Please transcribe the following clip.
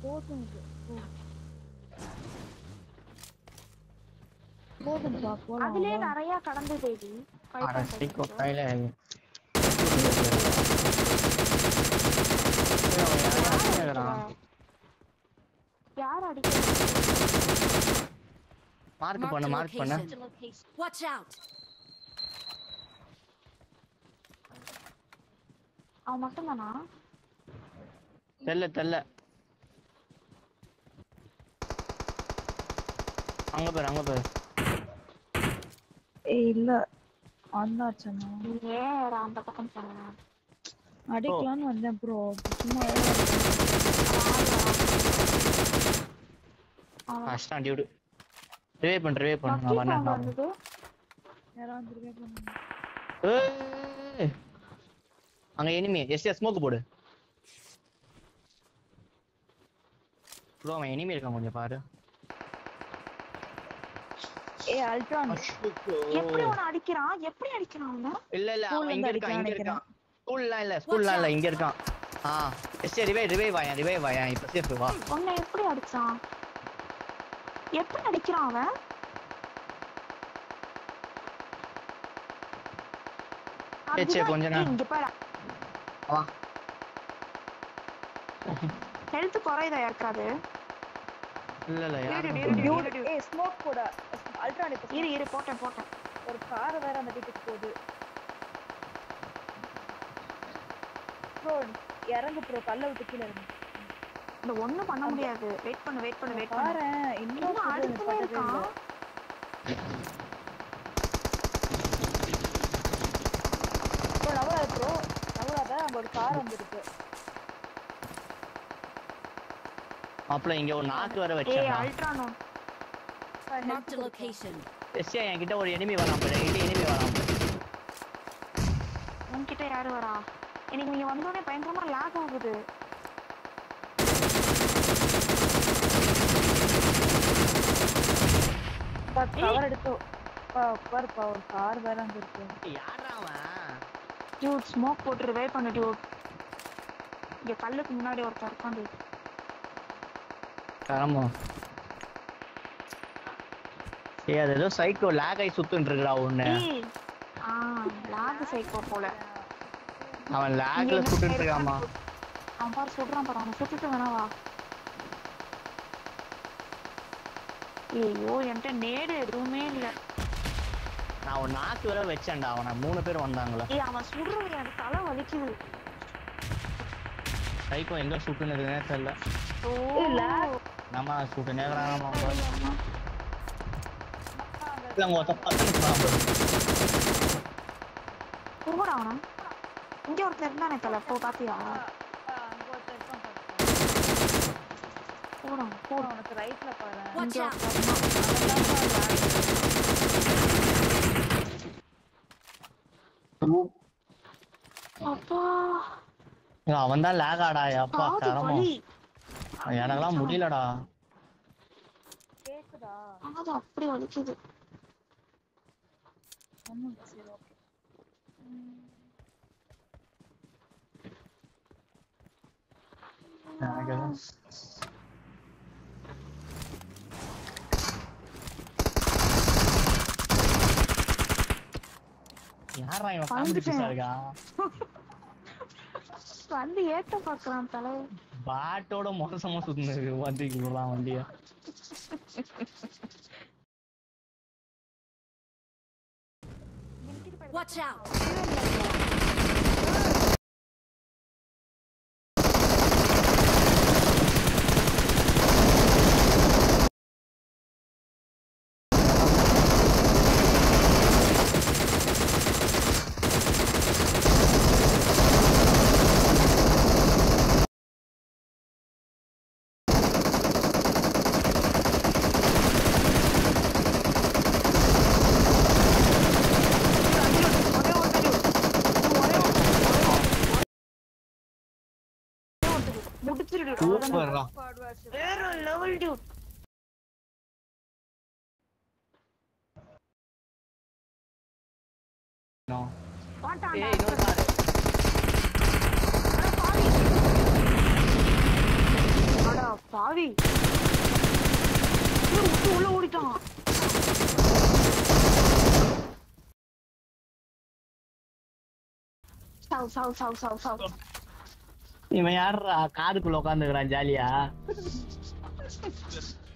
போதும் இது. போ. போதும்பா போலாம் அதுலயே நிறைய கடந்து தேடி அட சீக்கோ கையில யார் அடிக்கிறது மார்க் Marked பண்ணு a மார்க் பண்ணு location. Watch out! அவன் மட்டும் தானா தெல்ல தெல்ல அங்க பேர் அங்க பேர் ஏய் இல்ல வந்தாச்சண்ணா ஏற அந்த பக்கம் போனேன் அடிக்கலாம்னு வந்தேன் ப்ரோ சும்மா கஷ்டம் டியூடு ரிவே பண்ணு ரிவே பண்ணு நான் பண்ணேன் வந்தது யாராவது வந்துருவே பண்ணுங்க ஏய். அங்க எனிமி எஸ் எஸ் ஸ்மோக் போடு ப்ரோ அவன் எனிமி இருக்கான் கொஞ்சம் பாரு ஏய் அல்ட்ரான் எப்படி அவனை அடிக்கிறான் எப்படி அடிக்கிறான் அவன இல்ல இல்ல அவன் School இங்க ல இருக்கான் இங்க அடிக்கிறான் இருக்கான் ஸ்கூல்லாம் இல்ல ஸ்கூல்லாம் இல்ல இங்க இருக்கான் ஆ எஸ் ரிவே ரிவே வாயா ரிவே வாயா இப்ப சேஃப் வா உன்னை எப்படி அடிச்சான் எப்படி அடிக்கிறான் அவன் சரி, சரி, கொஞ்ச அதுதான் நேரம். இங்க பாரு வா ஹெல்த் குறையுதா யாருக்காது இல்ல இல்ல இரு, யாரும் இரு, இரு, இல்ல. இரு. ஏய் ஸ்மோக் போட அல்ட்ரான் இப்ப இரு இரு போட்டேன் போட்டேன் ஒரு கார் வேற அந்த வீட்டுக்கு போகுது ப்ரோ இறங்கு ப்ரோ கல்ல விட்டு கீழே இறங்கு இந்த ஒண்ணும் பண்ண முடியாது வெயிட் பண்ணு வெயிட் பண்ணு வெயிட் பண்ணு பாரு இன்னும் இன்னும் food அடுத்துமே நிப்பாட்டவே இருக்கான் இல்ல. ப்ரோ நவராது ப்ரோ நவராத அங்க ஒரு கார் வந்திருக்கு மாப்பிள்ள இங்க ஒரு நாக்கு வர ஏய் வச்சேன் அல்ட்ரானோ Marked a location. எஸ்யா என்கிட்ட ஒரு எனிமி வரான் பாரு என்கிட்ட எனிமி வரான் பாரு உன்கிட்ட யாரு வரா எனக்கு நீங்க வந்தோடனே பயங்கரமா லாக் ஆகுது கவர் எடுத்து பா பாருப்பா ஒரு கார் வேற அங்க இருக்கு யாரா அவன் டியூட் ஸ்மோக் போட்டு ரிவைவ் பண்ணு டியூட் இங்க கல்லுக்கு முன்னாடி ஒருத்தர் இருக்கான் dude. ஆமா ஏய் அது ஏதோ சைக்கோ லேக் ஆகி சுத்துன்னு இருக்குடா ஒண்ணு ஏய் ஆ லாக் சைக்கோ போல அவன் இங்க லேக்ல எங்க சுட்டுட்டு இருக்காமா அவன் பாரு சுடுறான் பாரு அவனை சுட்டுட்டு வேணா வா ஐயோ என்கிட்ட நேடு எதுவுமே இல்ல நான் ஒரு நாக்கு வர வச்சேன்டா அவனை மூணு பேர் வந்தாங்களா ஏய் அவன் சுடுறது எனக்கு தலை வலிக்குது சைக்கோ எங்க சுட்டுன்னு இருக்குன்னே தெரியல ஓ நம்ம சுட்டு நேரம் இல்ல உங்க ஒருத்தன் பக்கத்துல போறான் பாரு. போடா அவனா இங்க ஒருத்தர் இருந்தானே தலை போ பாத்தியா அங்க ஒருத்தர் இருக்கான் பாருப்பா. போடா போ, உனக்கு ரைட்ல பாரு Watch இங்க out! ஒருத்தர் இருந்தான். அப்பா அவன் தான் லேக் ஆடா அப்பா காது தரமா வலி எனக்கெல்லாம் முடியலடா கேக்குதா காது அப்படி வலிக்குது ஒண்ணும் இல்ல, சரி ஓகே எனக்கு எதுவும் யாரா இவன் காமெடி வந்துட்டேன். பீஸா இருக்கா வந்து ஏத்த பாக்குறான் தலை பாட்டோட மோசமா சுத்துனது வந்து இவ்வளவு வண்டியா Watch out! முடிச்சிருடு சூப்பர்ரா வேற லெவல் டியூட் வாட்டான் ஏய் இன்னொரு காரு அட பாவி ஏய், விட்டு உள்ள ஓடிட்டான் சாவு சாவு சாவு சாவு சாவு இவன் யாருடா காதுக்குள்ள உட்காந்துக்கிறான் ஜாலியா